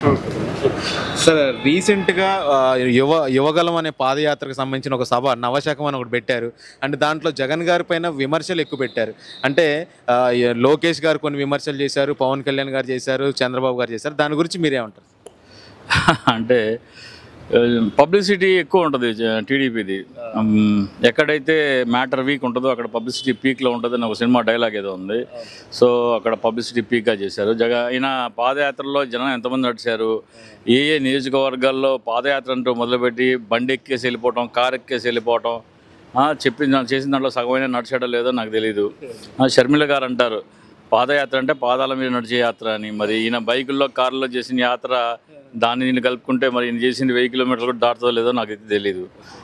Sir రీసెంట్గా ఆ, యువ యువగలం అనే పాదయాత్రకు సంబంధించిన ఒక సభ నవశకం అని ఒకటి పెట్టారు అంటే దాంట్లో జగన్ గారి పైన విమర్శలు ఎక్కువ పెట్టారు అంటే ఆ, ఈ లోకేష్ గారు కొన్ని విమర్శలు చేశారు పవన్ కళ్యాణ్ గారు చేశారు చంద్రబాబు గారు చేశారు దాని గురించి మీరేమంటారు అంటే పబ్లిసిటీ ఎక్కువ ఉంటుంది టీడీపీది ఎక్కడైతే మ్యాటర్ వీక్ ఉంటుందో అక్కడ పబ్లిసిటీ పీక్లో ఉంటుంది అని ఒక సినిమా డైలాగ్ ఏదో ఉంది సో అక్కడ పబ్లిసిటీ పీక్గా చేశారు జగ ఈయన పాదయాత్రలో జనం ఎంతమంది నడిచారు ఏ ఏ నియోజకవర్గాల్లో పాదయాత్ర అంటూ మొదలుపెట్టి బండి ఎక్కేసి వెళ్ళిపోవటం కార్ ఎక్కేసి వెళ్ళిపోవటం ఆ, చెప్పిన చేసిన దాంట్లో సగమైన నడిచాడో లేదో నాకు తెలియదు ఆ, షర్మిల గారు అంటారు పాదయాత్ర అంటే పాదాల మీద నడిచే యాత్ర అని మరి ఈయన బైకుల్లో కార్లో చేసిన యాత్ర దాన్ని నేను కలుపుకుంటే మరి ఈయన చేసింది వెయ్యి కిలోమీటర్లు కూడా దాటుతుందో లేదో నాకు అయితే తెలియదు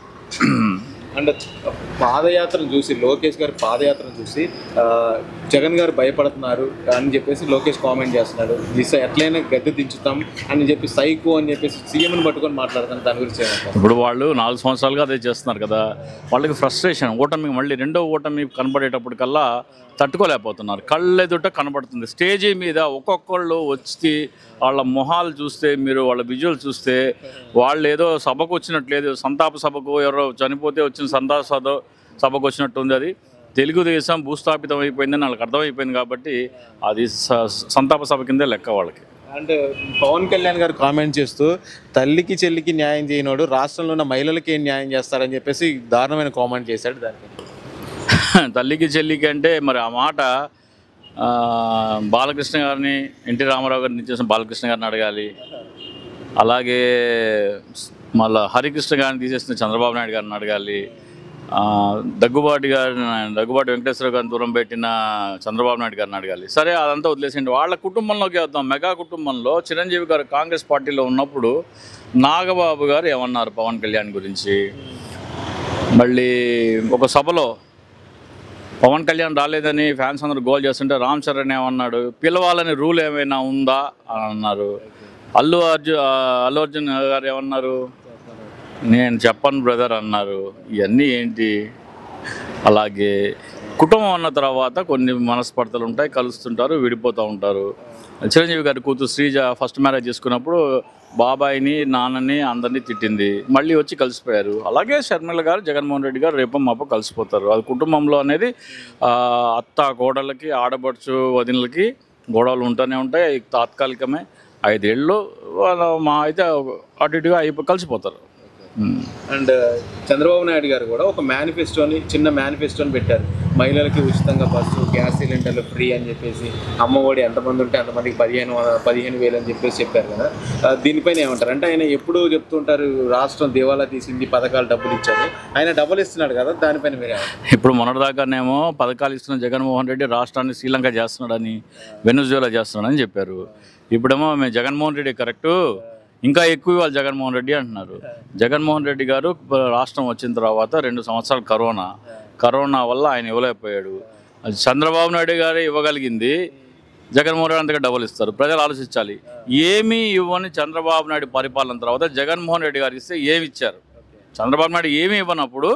అంటే పాదయాత్రను చూసి లోకేష్ గారి పాదయాత్రను చూసి ఆ, జగన్ గారు భయపడుతున్నారు అని చెప్పేసి లోకేష్ కామెంట్ చేస్తున్నాడు దిశ ఎట్లయినా గద్దె దించుతాం అని చెప్పి సైకో అని చెప్పేసి సీఎంని పట్టుకొని మాట్లాడుతాను దాని గురించి ఏమంటారు ఇప్పుడు వాళ్ళు నాలుగు సంవత్సరాలుగా అదే చేస్తున్నారు కదా వాళ్ళకి ఫ్రస్ట్రేషన్ ఓటమి మళ్ళీ రెండో ఓటమి కనబడేటప్పటికల్లా తట్టుకోలేకపోతున్నారు కళ్ళెదుట కనబడుతుంది స్టేజీ మీద ఒక్కొక్కళ్ళు వచ్చి వాళ్ళ మొహాలు చూస్తే మీరు వాళ్ళ విజువల్ చూస్తే వాళ్ళు ఏదో సభకు వచ్చినట్లేదు సంతాప సభకు ఎవరో చనిపోతే వచ్చిన సంతాప సభ సభకు వచ్చినట్టు ఉంది అది తెలుగుదేశం భూస్థాపితం అయిపోయిందని వాళ్ళకి అర్థమైపోయింది కాబట్టి అది స- సంతాప సభ కిందే లెక్క వాళ్ళకి అంటే పవన్ కళ్యాణ్ గారు కామెంట్ చేస్తూ తల్లికి చెల్లికి న్యాయం చేయనోడు రాష్ట్రంలో ఉన్న మహిళలకి ఏం న్యాయం చేస్తారని చెప్పేసి దారుణమైన కామెంట్ చేశాడు దానికి తల్లికి చెల్లికి అంటే మరి ఆ మాట ఆ, బాలకృష్ణ గారిని ఎన్టీ రామారావు గారిని చేసిన బాలకృష్ణ గారిని అడగాలి అలాగే మళ్ళా హరికృష్ణ గారిని తీసేసిన చంద్రబాబు నాయుడు గారిని అడగాలి ఆ, దగ్గుబాటి గారిని దగ్గుబాటి వెంకటేశ్వర గారిని దూరం పెట్టిన చంద్రబాబు నాయుడు గారిని అడగాలి సరే అదంతా వదిలేసేయండి వాళ్ళ కుటుంబంలోకి వద్దాం మెగా కుటుంబంలో చిరంజీవి గారు కాంగ్రెస్ పార్టీలో ఉన్నప్పుడు నాగబాబు గారు ఏమన్నారు పవన్ కళ్యాణ్ గురించి మళ్ళీ ఒక సభలో పవన్ కళ్యాణ్ రాలేదని ఫ్యాన్స్ అందరూ గోల్ చేస్తుంటే రామ్ చరణ్ ఏమన్నాడు పిలవాలని రూల్ ఏమైనా ఉందా అని అన్నారు అల్లు అర్జున్ అల్లు అర్జున్ గారు ఏమన్నారు నేను చెప్పను బ్రదర్ అన్నారు ఇవన్నీ ఏంటి అలాగే కుటుంబం అన్న తర్వాత కొన్ని మనస్పర్ధలు ఉంటాయి కలుస్తుంటారు విడిపోతూ ఉంటారు చిరంజీవి గారి కూతురు శ్రీజ ఫస్ట్ మ్యారేజ్ చేసుకున్నప్పుడు బాబాయిని నాన్నని అందరినీ తిట్టింది మళ్ళీ వచ్చి కలిసిపోయారు అలాగే షర్మిల గారు జగన్మోహన్ రెడ్డి గారు రేపం మాప కలిసిపోతారు అది కుటుంబంలో అనేది ఆ, అత్త కోడళ్ళకి ఆడపడుచు వదినలకి గొడవలు ఉంటూనే ఉంటాయి అవి తాత్కాలికమే ఐదేళ్ళు వాళ్ళ మా అయితే అటు ఇటుగా అయిపో కలిసిపోతారు ఉమ్. అండ్ చంద్రబాబు నాయుడు గారు కూడా ఒక మేనిఫెస్టోని చిన్న మేనిఫెస్టోని పెట్టారు మహిళలకి ఉచితంగా బస్సు గ్యాస్ సిలిండర్లు ఫ్రీ అని చెప్పేసి అమ్మఒడి ఎంతమంది ఉంటే అంతమందికి పదిహేను వ- పదిహేను వేలు అని చెప్పేసి చెప్పారు కదా ఆ, దీనిపైన ఏమంటారు అంటే ఆయన ఎప్పుడూ చెప్తుంటారు రాష్ట్రం దివాలా తీసింది పథకాలు డబ్బులు ఇచ్చారు ఆయన డబ్బులు ఇస్తున్నాడు కదా దానిపైన మీరు ఏమంటారు ఇప్పుడు మొన్నటిదాకానేమో పథకాలు ఇస్తున్న జగన్మోహన్ రెడ్డి రాష్ట్రాన్ని శ్రీలంక చేస్తున్నాడని వెనుజువేలా చేస్తున్నాడని చెప్పారు ఇప్పుడేమో మేము జగన్మోహన్ రెడ్డి కరెక్టు ఇంకా ఎక్కువ ఇవ్వాలి జగన్మోహన్ రెడ్డి అంటున్నారు జగన్మోహన్ రెడ్డి గారు ప- రాష్ట్రం వచ్చిన తర్వాత రెండు సంవత్సరాలు కరోనా కరోనా వల్ల ఆయన ఇవ్వలేకపోయాడు అది చంద్రబాబు నాయుడు గారే ఇవ్వగలిగింది జగన్మోహన్ రెడ్డి అంతగా డబ్బులు ఇస్తారు ప్రజలు ఆలోచించాలి ఏమీ ఇవ్వని చంద్రబాబు నాయుడు పరిపాలన తర్వాత జగన్మోహన్ రెడ్డి గారు ఇస్తే ఏమి ఇచ్చారు చంద్రబాబు నాయుడు ఏమీ ఇవ్వనప్పుడు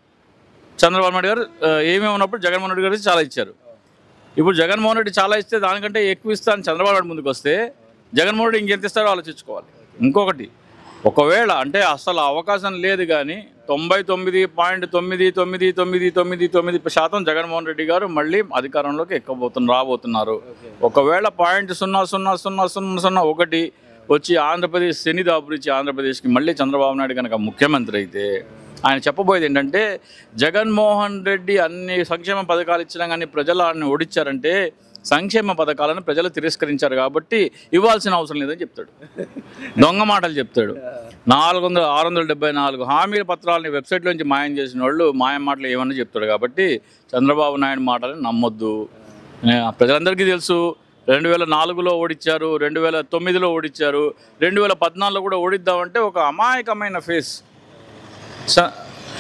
చంద్రబాబు నాయుడు గారు ఆ, ఏమీ ఉన్నప్పుడు జగన్మోహన్ రెడ్డి గారు చాలా ఇచ్చారు ఇప్పుడు జగన్మోహన్ రెడ్డి చాలా ఇస్తే దానికంటే ఎక్కువ ఇస్తాను చంద్రబాబు నాయుడు ముందుకు వస్తే జగన్మోహన్ రెడ్డి ఇంకెంత ఇస్తారో ఆలోచించుకోవాలి ఇంకొకటి ఒకవేళ అంటే అసలు అవకాశం లేదు కానీ తొంభై తొమ్మిది పాయింట్ తొమ్మిది తొమ్మిది తొమ్మిది తొమ్మిది తొమ్మిది శాతం జగన్మోహన్ రెడ్డి గారు మళ్ళీ అధికారంలోకి ఎక్కబోతున్నారు రాబోతున్నారు ఒకవేళ పాయింట్ సున్నా సున్నా సున్నా సున్నా సున్నా ఒకటి వచ్చి ఆంధ్రప్రదేశ్ శని దాపురించి ఆంధ్రప్రదేశ్కి మళ్ళీ చంద్రబాబు నాయుడు కనుక ముఖ్యమంత్రి అయితే ఆయన చెప్పబోయేది ఏంటంటే జగన్మోహన్ రెడ్డి అన్ని సంక్షేమ పథకాలు ఇచ్చినా కానీ ప్రజలు ఆయన ఓడించారంటే సంక్షేమ పథకాలను ప్రజలు తిరస్కరించారు కాబట్టి ఇవ్వాల్సిన అవసరం లేదని చెప్తాడు దొంగ మాటలు చెప్తాడు నాలుగు వందల ఆరు వందల డెబ్బై నాలుగు హామీల పత్రాలని వెబ్సైట్లోంచి మాయం చేసిన వాళ్ళు మాయం మాటలు ఏమన్నా చెప్తాడు కాబట్టి చంద్రబాబు నాయుడు మాటలని నమ్మొద్దు ఏ, ప్రజలందరికీ తెలుసు రెండు వేల నాలుగులో ఓడిచ్చారు రెండు వేల తొమ్మిదిలో ఓడిచ్చారు రెండు వేల పద్నాలుగులో కూడా ఓడిద్దామంటే ఒక అమాయకమైన ఫేస్ స-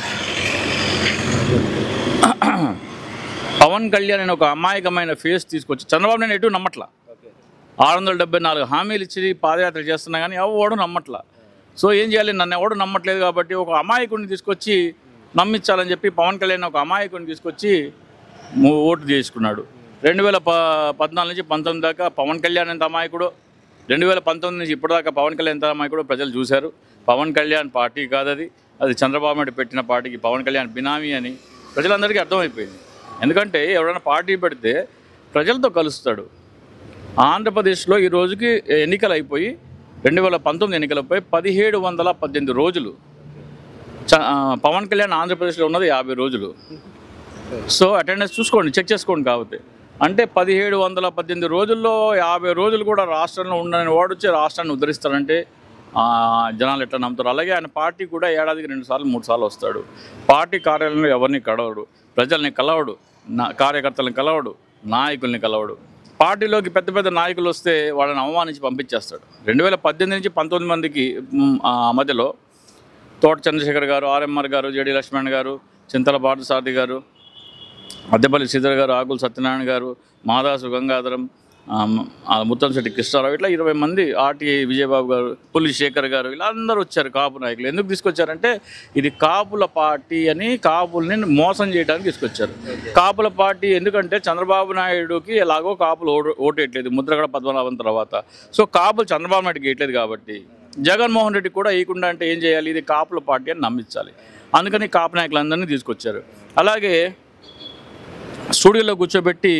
పవన్ కళ్యాణ్ అనే ఒక అమాయకమైన ఫేస్ తీసుకొచ్చి చంద్రబాబు నాయుడు ఎటు నమ్మట్లా ఆరు వందల డెబ్బై నాలుగు హామీలు ఇచ్చి పాదయాత్ర చేస్తున్నా కానీ ఎవడు నమ్మట్లా సో ఏం చేయాలి నన్ను ఎవడు నమ్మట్లేదు కాబట్టి ఒక అమాయకుడిని తీసుకొచ్చి నమ్మించాలని చెప్పి పవన్ కళ్యాణ్ ఒక అమాయకుడిని తీసుకొచ్చి ము- ఓటు చేసుకున్నాడు రెండు వేల ప పద్నాలుగు నుంచి పంతొమ్మిది దాకా పవన్ కళ్యాణ్ ఎంత అమాయకుడు రెండు వేల పంతొమ్మిది నుంచి ఇప్పటిదాకా పవన్ కళ్యాణ్ తరమాయి కూడా ప్రజలు చూశారు పవన్ కళ్యాణ్ పార్టీ కాదు అది అది చంద్రబాబు నాయుడు పెట్టిన పార్టీకి పవన్ కళ్యాణ్ బినామీ అని ప్రజలందరికీ అర్థమైపోయింది ఎందుకంటే ఎవరైనా పార్టీ పెడితే ప్రజలతో కలుస్తాడు ఆంధ్రప్రదేశ్లో ఈ రోజుకి ఎన్నికలు అయిపోయి రెండు వేల పంతొమ్మిది ఎన్నికలపై పదిహేడు వందల పద్దెనిమిది రోజులు చ- ఆ, పవన్ కళ్యాణ్ ఆంధ్రప్రదేశ్లో ఉన్నది యాభై రోజులు సో అటెండెన్స్ చూసుకోండి చెక్ చేసుకోండి కాబట్టి అంటే పదిహేడు వందల పద్దెనిమిది రోజుల్లో యాభై రోజులు కూడా రాష్ట్రంలో ఉండని వాడు వచ్చి రాష్ట్రాన్ని ఉద్ధరిస్తారంటే ఆ, జనాలు ఎట్లా నమ్ముతారు అలాగే ఆయన పార్టీ కూడా ఏడాదికి రెండు సార్లు మూడు సార్లు వస్తాడు పార్టీ కార్యాలయంలో ఎవరిని కలవడు ప్రజల్ని కలవడు నా కార్యకర్తలను కలవడు నాయకుల్ని కలవడు పార్టీలోకి పెద్ద పెద్ద నాయకులు వస్తే వాళ్ళని అవమానించి పంపించేస్తాడు రెండు వేల పద్దెనిమిది నుంచి పంతొమ్మిది మందికి మ్, ఆ మధ్యలో తోట చంద్రశేఖర్ గారు ఆర్ఎంఆర్ గారు జేడి లక్ష్మణ్ గారు చింతల పార్థసారథి గారు అద్దెపల్లి శ్రీధర్ గారు ఆకుల సత్యనారాయణ గారు మాదాసు గంగాధరం ఆమ్, ఆ ముత్తంశెట్టి కృష్ణారావు ఇట్లా ఇరవై మంది ఆర్టీఐ విజయబాబు గారు పులి శేఖర్ గారు ఇలా అందరూ వచ్చారు కాపు నాయకులు ఎందుకు తీసుకొచ్చారంటే ఇది కాపుల పార్టీ అని కాపుల్ని మోసం చేయడానికి తీసుకొచ్చారు కాపుల పార్టీ ఎందుకంటే చంద్రబాబు నాయుడుకి ఎలాగో కాపులు ఓటు ఓటేయట్లేదు ముద్రగడ పద్మనాభం తర్వాత సో కాపులు చంద్రబాబు నాయుడుకి వేయట్లేదు కాబట్టి జగన్మోహన్ రెడ్డి కూడా వేయకుండా అంటే ఏం చేయాలి ఇది కాపుల పార్టీ అని నమ్మించాలి అందుకని కాపు నాయకులందరినీ తీసుకొచ్చారు అలాగే స్టూడియోలో కూర్చోబెట్టి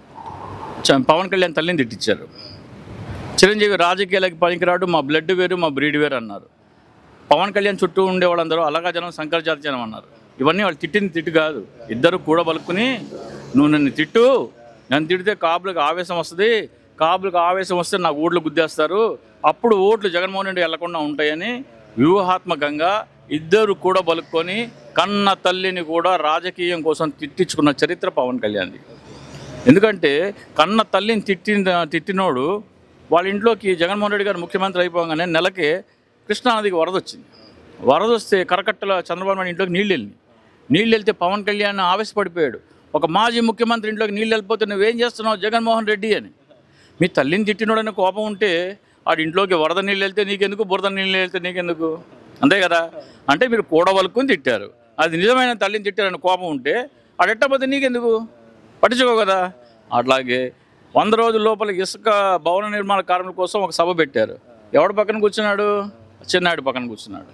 చ- పవన్ కళ్యాణ్ తల్లిని తిట్టించారు చిరంజీవి రాజకీయాలకి పనికిరాడు మా బ్లడ్ వేరు మా బ్రీడ్ వేరు అన్నారు పవన్ కళ్యాణ్ చుట్టూ ఉండే వాళ్ళందరూ అలాగా జనం శంకర జాతి జనం అన్నారు ఇవన్నీ వాళ్ళు తిట్టింది తిట్టు కాదు ఇద్దరు కూడా పలుకుని నువ్వు నన్ను తిట్టు నన్ను తిడితే కాపులకు ఆవేశం వస్తుంది కాపులకు ఆవేశం వస్తే నాకు ఓట్లు గుద్దేస్తారు అప్పుడు ఓట్లు జగన్మోహన్ రెడ్డి వెళ్లకుండా ఉంటాయని వ్యూహాత్మకంగా ఇద్దరు కూడా పలుకొని కన్న తల్లిని కూడా రాజకీయం కోసం తిట్టించుకున్న చరిత్ర పవన్ కళ్యాణ్ది ఎందుకంటే కన్న తల్లిని తిట్టిన తిట్టినోడు వాళ్ళ ఇంట్లోకి జగన్మోహన్ రెడ్డి గారు ముఖ్యమంత్రి అయిపోగానే నెలకే కృష్ణానదికి వరద వచ్చింది వరద వస్తే కరకట్టల చంద్రబాబు నాయుడు ఇంట్లోకి నీళ్ళు వెళ్ళినాయి నీళ్ళు వెళ్తే పవన్ కళ్యాణ్ ఆవేశపడిపోయాడు ఒక మాజీ ముఖ్యమంత్రి ఇంట్లోకి నీళ్ళు వెళ్ళిపోతే నువ్వేం చేస్తున్నావు జగన్మోహన్ రెడ్డి అని మీ తల్లిని తిట్టినోడని కోపం ఉంటే ఆడి ఇంట్లోకి వరద నీళ్ళు వెళ్తే నీకెందుకు బురద నీళ్ళు వెళ్తే నీకెందుకు అంతే కదా అంటే మీరు కూడవలుకుని తిట్టారు అది నిజమైన తల్లిని తిట్టారని కోపం ఉంటే ఆడెట్టపోతే నీకెందుకు పట్టించుకో కదా అట్లాగే వంద రోజుల లోపల ఇసుక భవన నిర్మాణ కార్మికుల కోసం ఒక సభ పెట్టారు ఎవడు పక్కన కూర్చున్నాడు చిన్నాడు పక్కన కూర్చున్నాడు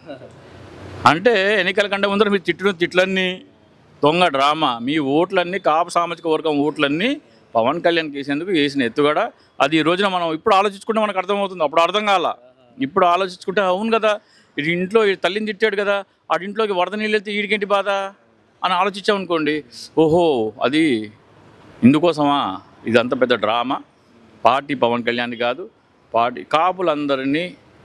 అంటే ఎన్నికల కంటే ముందర మీరు తిట్టిన తిట్లన్నీ దొంగ డ్రామా మీ ఓట్లన్నీ కాపు సామాజిక వర్గం ఓట్లన్నీ పవన్ కళ్యాణ్కి వేసేందుకు వేసిన ఎత్తుగడ అది ఈ రోజున మనం ఇప్పుడు ఆలోచించుకుంటే మనకు అర్థమవుతుంది అప్పుడు అర్థం కాల ఇప్పుడు ఆలోచించుకుంటే అవును కదా ఇది ఇంట్లో ఈ తల్లిని తిట్టాడు కదా ఆడి ఇంట్లోకి వరద నీళ్ళు వెళ్తే వీడికేంటి బాధ అని ఆలోచించామనుకోండి ఓహో అది ఇందుకోసమా ఇదంతా పెద్ద డ్రామా పార్టీ పవన్ కళ్యాణ్ కాదు పార్టీ కాపులందరినీ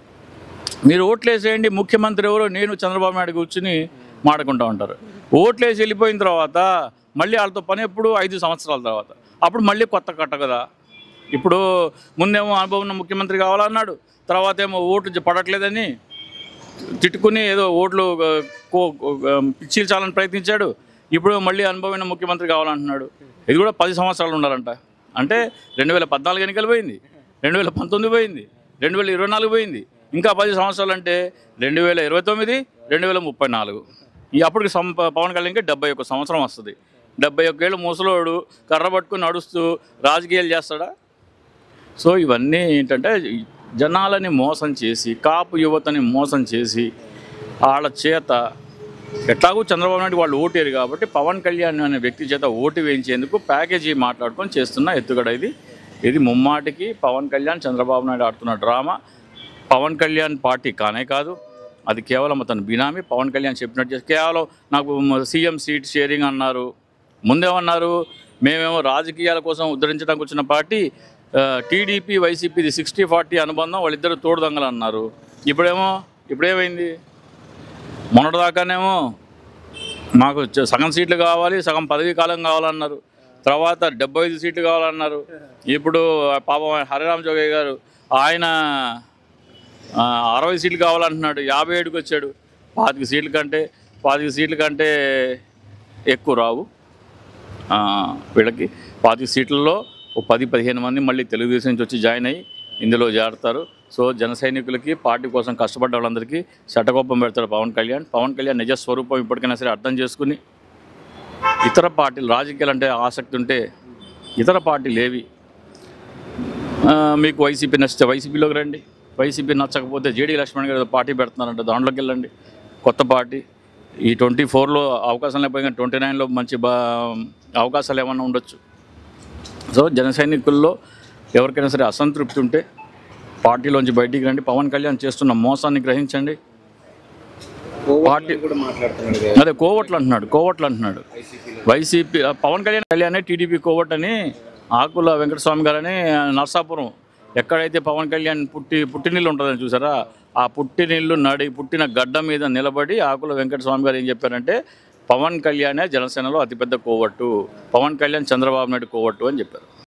మీరు ఓట్లేసేయండి ముఖ్యమంత్రి ఎవరో నేను చంద్రబాబు నాయుడు కూర్చుని మాడుకుంటూ ఉంటారు ఓట్లేసి వెళ్ళిపోయిన తర్వాత మళ్ళీ వాళ్ళతో పని ఎప్పుడు ఐదు సంవత్సరాల తర్వాత అప్పుడు మళ్ళీ కొత్త కట్ట కదా ఇప్పుడు ముందేమో అనుభవం ఉన్న ముఖ్యమంత్రి కావాలన్నాడు తర్వాత ఏమో ఓట్లు పడట్లేదని తిట్టుకుని ఏదో ఓట్లు ఆ, కో- ఆ, చీల్చాలని ప్రయత్నించాడు ఇప్పుడు మళ్ళీ అనుభవమైన ముఖ్యమంత్రి కావాలంటున్నాడు ఇది కూడా పది సంవత్సరాలు ఉండాలంట అంటే రెండు వేల పద్నాలుగు ఎన్నికలు పోయింది రెండు వేల పంతొమ్మిది పోయింది రెండు వేల ఇరవై నాలుగు పోయింది ఇంకా పది సంవత్సరాలు అంటే రెండు వేల ఇరవై తొమ్మిది రెండు వేల ముప్పై నాలుగు ఈ అప్పటికి సం పవన్ కళ్యాణ్కి డెబ్బై ఒక్క సంవత్సరం వస్తుంది డెబ్బై ఒక్కేళ్ళు ముసలోడు కర్ర పట్టుకుని నడుస్తూ రాజకీయాలు చేస్తాడా సో ఇవన్నీ ఏంటంటే జనాలని మోసం చేసి కాపు యువతని మోసం చేసి వాళ్ళ చేత ఎట్లాగూ చంద్రబాబు నాయుడు వాళ్ళు ఓటేరు కాబట్టి పవన్ కళ్యాణ్ అనే వ్యక్తి చేత ఓటు వేయించేందుకు ప్యాకేజీ మాట్లాడుకొని చేస్తున్న ఎత్తుగడ ఇది ఇది ముమ్మాటికి పవన్ కళ్యాణ్ చంద్రబాబు నాయుడు ఆడుతున్న డ్రామా పవన్ కళ్యాణ్ పార్టీ కానే కాదు అది కేవలం అతను బినామీ పవన్ కళ్యాణ్ చెప్పినట్టు చేసి కేవలం నాకు సీఎం సీట్ షేరింగ్ అన్నారు ముందేమన్నారు మేమేమో రాజకీయాల కోసం ఉద్ధరించడానికి వచ్చిన పార్టీ టీడీపీ వైసీపీది సిక్స్టీ ఫార్టీ అనుబంధం వాళ్ళిద్దరు తోడుదొంగలు అన్నారు ఇప్పుడేమో ఇప్పుడేమైంది మొన్నటిదాకానేమో మాకు చ- సగం సీట్లు కావాలి సగం పదవీ కాలం కావాలన్నారు తర్వాత డెబ్బై ఐదు సీట్లు కావాలన్నారు ఇప్పుడు పాపం హరిరామ్ జోగయ్య గారు ఆయన ఆ, అరవై సీట్లు కావాలంటున్నాడు యాభై ఏడుకి వచ్చాడు పాతిక సీట్ల కంటే పాతిక సీట్ల కంటే ఎక్కువ రావు ఆ, వీళ్ళకి పాతిక సీట్లలో ఓ పది పదిహేను మంది మళ్ళీ తెలుగుదేశం నుంచి వచ్చి జాయిన్ అయ్యి ఇందులో చేరతారు సో జన సైనికులకి పార్టీ కోసం కష్టపడ్డ వాళ్ళందరికీ శటకోపం పెడతారు పవన్ కళ్యాణ్ పవన్ కళ్యాణ్ నిజ స్వరూపం ఇప్పటికైనా సరే అర్థం చేసుకుని ఇతర పార్టీలు రాజకీయాలు అంటే ఆసక్తి ఉంటే ఇతర పార్టీలు ఏవి ఆ, మీకు వైసీపీ నచ్చితే వైసీపీలోకి రండి వైసీపీ నచ్చకపోతే జేడీ లక్ష్మణ్ గారు ఏదో పార్టీ పెడుతున్నారంటే దాంట్లోకి వెళ్ళండి కొత్త పార్టీ ఈ ట్వంటీ ఫోర్లో అవకాశం లేకపోయినా ట్వంటీ నైన్లో మంచి బా అవకాశాలు ఏమన్నా ఉండొచ్చు సో జన సైనికుల్లో ఎవరికైనా సరే అసంతృప్తి ఉంటే పార్టీలోంచి బయటికి రండి పవన్ కళ్యాణ్ చేస్తున్న మోసాన్ని గ్రహించండి పార్టీ కూడా మాట్లాడుతున్నాడు కదా అదే కోవట్లు అంటున్నాడు కోవట్లు అంటున్నాడు వైసీపీ ఆ పవన్ కళ్యాణ్ కళ్యాణ్ టీడీపీ కోవట్ అని ఆకుల వెంకటస్వామి గారని నర్సాపురం ఎక్కడైతే పవన్ కళ్యాణ్ పుట్టి పుట్టినీళ్ళు ఉంటుందని చూసారా ఆ పుట్టినీళ్ళు నడి పుట్టిన గడ్డ మీద నిలబడి ఆకుల వెంకటస్వామి గారు ఏం చెప్పారంటే పవన్ కళ్యాణే జనసేనలో అతిపెద్ద కోవట్టు పవన్ కళ్యాణ్ చంద్రబాబు నాయుడు కోవట్టు అని చెప్పారు